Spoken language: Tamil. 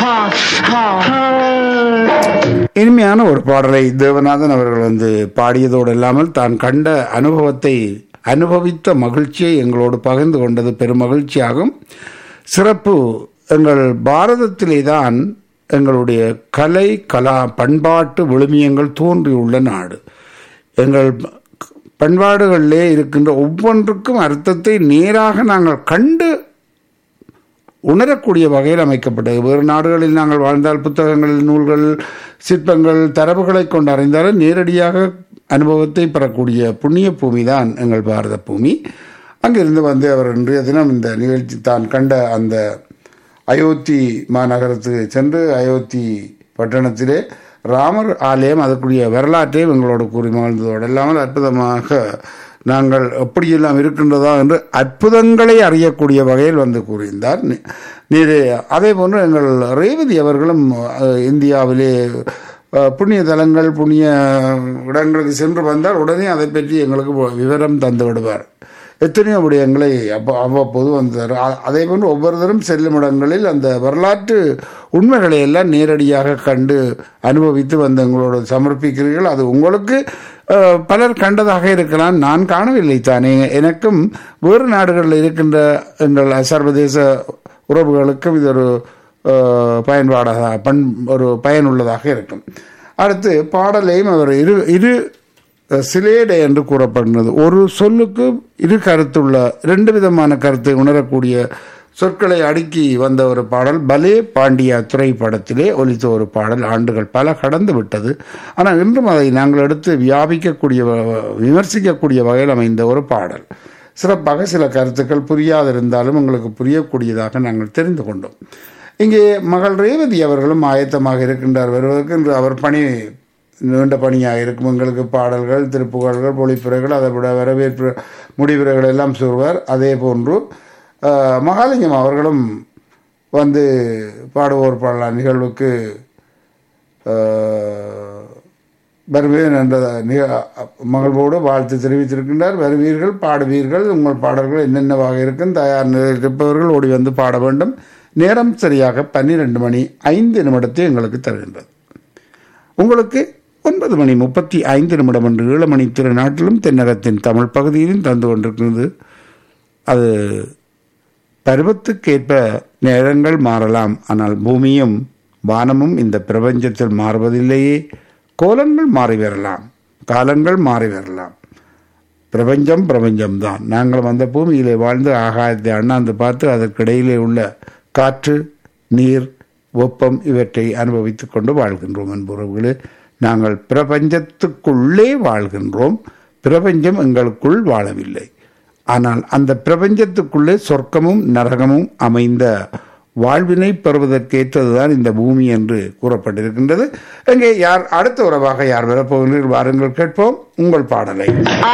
இனிமையான ஒரு பாடலை தேவநாதன் அவர்கள் வந்து பாடியதோடு இல்லாமல் தான் கண்ட அனுபவத்தை அனுபவித்த மகிழ்ச்சியை எங்களோடு பகிர்ந்து கொண்டது பெரும் மகிழ்ச்சியாகும் சிறப்பு எங்கள் பாரதத்திலே தான் எங்களுடைய கலை கலா பண்பாட்டு விழுமியங்கள் தோன்றியுள்ள நாடு எங்கள் பண்பாடுகளிலே இருக்கின்ற ஒவ்வொன்றுக்கும் அர்த்தத்தை நேராக நாங்கள் கண்டு உணரக்கூடிய வகையில் அமைக்கப்பட்டது வேறு நாடுகளில் நாங்கள் வாழ்ந்தால் புத்தகங்கள் நூல்கள் சிற்பங்கள் தரவுகளை கொண்டு அறிந்தாலும் நேரடியாக அனுபவத்தை பெறக்கூடிய புண்ணிய பூமி தான் எங்கள் பாரத பூமி அங்கிருந்து வந்து அவர் இன்றைய தினம் இந்த நிகழ்ச்சி தான் கண்ட அந்த அயோத்தி மாநகரத்துக்கு சென்று அயோத்தி பட்டணத்திலே ராமர் ஆலயம் அதற்குரிய வரலாற்றையும் எங்களோடு கூறி மகிழ்ந்ததோடு இல்லாமல் அற்புதமாக நாங்கள் எப்படியெல்லாம் இருக்கின்றதா என்று அற்புதங்களை அறியக்கூடிய வகையில் வந்து கூறியிருந்தார் நீர் அதே போன்று எங்கள் ரேவதி அவர்களும் அஹ், இந்தியாவிலே அஹ், புண்ணிய தலங்கள் புண்ணிய இடங்களுக்கு சென்று வந்தால் உடனே அதை பற்றி எங்களுக்கு விவரம் தந்து விடுவார் எத்தனையோ விடயங்களை அப்போ அவ்வப்போது வந்தார் அதே போன்று ஒவ்வொருத்தரும் செல்லும் இடங்களில் அந்த வரலாற்று உண்மைகளை எல்லாம் நேரடியாக கண்டு அனுபவித்து வந்து எங்களோடு சமர்ப்பிக்கிறீர்கள் அது உங்களுக்கு அஹ், பலர் கண்டதாக இருக்கலாம் நான் காணவில்லை தானே எனக்கும் வேறு நாடுகளில் இருக்கின்ற எங்கள் சர்வதேச உறவுகளுக்கும் இது ஒரு அஹ், பயன்பாடாக பண் ஒரு பயனுள்ளதாக இருக்கும் அடுத்து பாடலையும் அவர் இரு இரு சிலேடை என்று கூறப்படுகிறது ஒரு சொல்லுக்கு இரு கருத்துள்ள ரெண்டு விதமான கருத்தை உணரக்கூடிய சொற்களை அடுக்கி வந்த ஒரு பாடல் பலே பாண்டியா திரைப்படத்திலே ஒலித்த ஒரு பாடல் ஆண்டுகள் பல கடந்து விட்டது ஆனால் இன்றும் அதை நாங்கள் எடுத்து வியாபிக்கக்கூடிய வ- விமர்சிக்கக்கூடிய வகையில் அமைந்த ஒரு பாடல் சிறப்பாக சில கருத்துக்கள் புரியாதிருந்தாலும் உங்களுக்கு புரியக்கூடியதாக நாங்கள் தெரிந்து கொண்டோம் இங்கே மகள் ரேவதி அவர்களும் ஆயத்தமாக இருக்கின்றார் வருவதற்கு இன்று அவர் பணி நீண்ட பணியாக இருக்கும் எங்களுக்கு பாடல்கள் திருப்புகழ்கள் பொழிப்புரைகள் அதை விட வரவேற்பு முடிவுரைகள் எல்லாம் சொல்வார் அதே போன்று அஹ், மகாலிங்கம் அவர்களும் வந்து பாடுவோர் பாடலாம் நிகழ்வுக்கு அஹ், வருவேன் என்ற நிக மகிழ்வோடு வாழ்த்து தெரிவித்திருக்கின்றார் வருவீர்கள் பாடுவீர்கள் உங்கள் பாடல்கள் என்னென்னவாக இருக்கும் தயார் நிலையில் இருப்பவர்கள் ஓடி வந்து பாட வேண்டும் நேரம் சரியாக பன்னிரெண்டு மணி ஐந்து நிமிடத்தை எங்களுக்கு தருகின்றது உங்களுக்கு ஒன்பது மணி முப்பத்தி ஐந்து நிமிடம் என்று ஈழமணி திருநாட்டிலும் தென்னகத்தின் தமிழ் பகுதியிலும் தந்து கொண்டிருக்கிறது அது பருவத்துக்கேற்ப நேரங்கள் மாறலாம் ஆனால் பூமியும் வானமும் இந்த பிரபஞ்சத்தில் மாறுவதில்லையே கோலங்கள் மாறி வரலாம் காலங்கள் மாறி வரலாம் பிரபஞ்சம் பிரபஞ்சம்தான் நாங்கள் அந்த பூமியிலே வாழ்ந்து ஆகாயத்தை அண்ணாந்து பார்த்து அதற்கிடையிலே உள்ள காற்று நீர் வெப்பம் இவற்றை அனுபவித்துக் கொண்டு வாழ்கின்றோம் என்பவர்களே நாங்கள் பிரபஞ்சத்துக்குள்ளே வாழ்கின்றோம் பிரபஞ்சம் எங்களுக்குள் வாழவில்லை ஆனால் அந்த பிரபஞ்சத்துக்குள்ளே சொர்க்கமும் நரகமும் அமைந்த வாழ்வினை பெறுவதற்கேற்றதுதான் இந்த பூமி என்று கூறப்பட்டிருக்கின்றது இங்கே யார் அடுத்த உறவாக யார் வரப்போகிறீர்கள் வாருங்கள் கேட்போம் உங்கள் பாடலை